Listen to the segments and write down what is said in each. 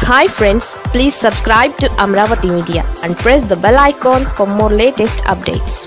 hi friends please subscribe to Amaravati media and press the bell icon for more latest updates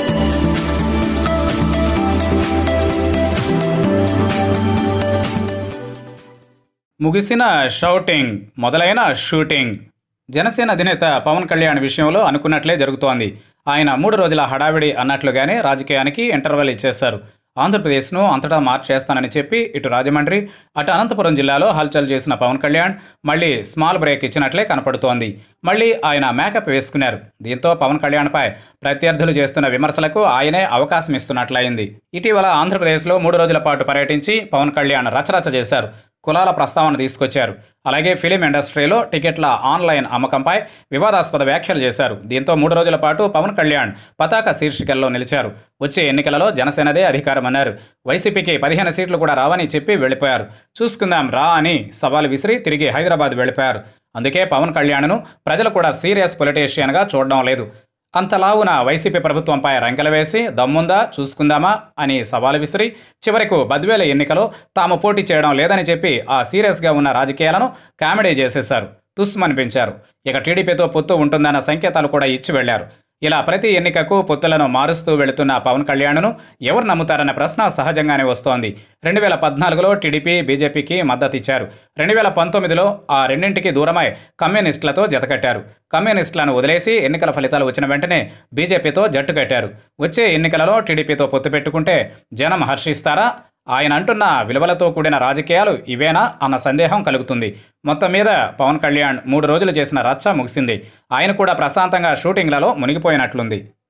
ముగిసిన shouting మొదలైన shooting Janasena అధినేత పవన్ కళ్యాణ్ విషయంలో అనుకున్నట్లే జరుగుతోంది ఆయన మూడు రోజుల హడావిడి అన్నట్లుగానే రాజకీయానికి ఇంటర్వెల్ ఇచ్చేశారు ఆంధ్రప్రదేశ్ను అంతటా మార్చేస్తానని చెప్పి ఇటు రాజమండ్రి అటు అనంతపురం జిల్లాలో హల్చల్ చేసిన పవన్ కళ్యాణ్ మళ్ళీ స్మాల్ బ్రేక్ ఇచ్చినట్లే కనపడుతోంది మళ్ళీ ఆయన మేకప్ వేసుకున్నారు దీంతో పవన్ కళ్యాణ్పై ప్రత్యర్థులు చేస్తున్న విమర్శలకు ఆయనే అవకాశం ఇస్తున్నట్లయింది ఇటీవల ఆంధ్రప్రదేశ్లో మూడు రోజుల పాటు పర్యటించి పవన్ కళ్యాణ్ రచరచ చేశారు కులాల ప్రస్తావన తీసుకొచ్చారు అలాగే ఫిలిం ఇండస్ట్రీలో టికెట్ల ఆన్లైన్ అమ్మకంపై వివాదాస్పద వ్యాఖ్యలు చేశారు దీంతో మూడు రోజుల పాటు పవన్ కళ్యాణ్ పతాక శీర్షికల్లో నిలిచారు వచ్చే ఎన్నికలలో జనసేనదే అధికారం అన్నారు వైసీపీకి పదిహేను సీట్లు కూడా రావని చెప్పి వెళ్ళిపోయారు చూసుకుందాం రా అని సవాల్ విసిరి తిరిగి హైదరాబాద్ వెళ్ళిపోయారు అందుకే పవన్ కళ్యాణ్ను ప్రజలు కూడా సీరియస్ పొలిటీషియన్గా చూడడం లేదు అంతలావున వైసీపీ ప్రభుత్వంపై రంకెలు వేసి దమ్ముందా చూసుకుందామా అని సవాలు విసిరి చివరకు బద్వేల ఎన్నికలో తాము పోటీ చేయడం లేదని చెప్పి ఆ సీరియస్గా ఉన్న రాజకీయాలను కామెడీ చేసేశారు తుస్మనిపించారు ఇక టీడీపీతో పొత్తు ఉంటుందన్న సంకేతాలు కూడా ఇచ్చి వెళ్లారు ఇలా ప్రతి ఎన్నికకు పొత్తులను మారుస్తూ వెళుతున్న పవన్ కళ్యాణ్ను ఎవరు నమ్ముతారన్న ప్రశ్న సహజంగానే వస్తోంది రెండు వేల పద్నాలుగులో టీడీపీ బీజేపీకి మద్దతు ఇచ్చారు రెండు వేల పంతొమ్మిదిలో ఆ రెండింటికి దూరమై కమ్యూనిస్టులతో జతకట్టారు కమ్యూనిస్టులను వదిలేసి ఎన్నికల ఫలితాలు వచ్చిన వెంటనే బీజేపీతో జట్టు కట్టారు వచ్చే ఎన్నికలలో టీడీపీతో పొత్తు పెట్టుకుంటే జనం హర్షిస్తారా ఆయన అంటున్న విలువలతో కూడిన రాజకీయాలు ఇవేనా అన్న సందేహం కలుగుతుంది మొత్తం మీద పవన్ కళ్యాణ్ మూడు రోజులు చేసిన రచ్చ ముగిసింది ఆయన కూడా ప్రశాంతంగా షూటింగ్లలో మునిగిపోయినట్లుంది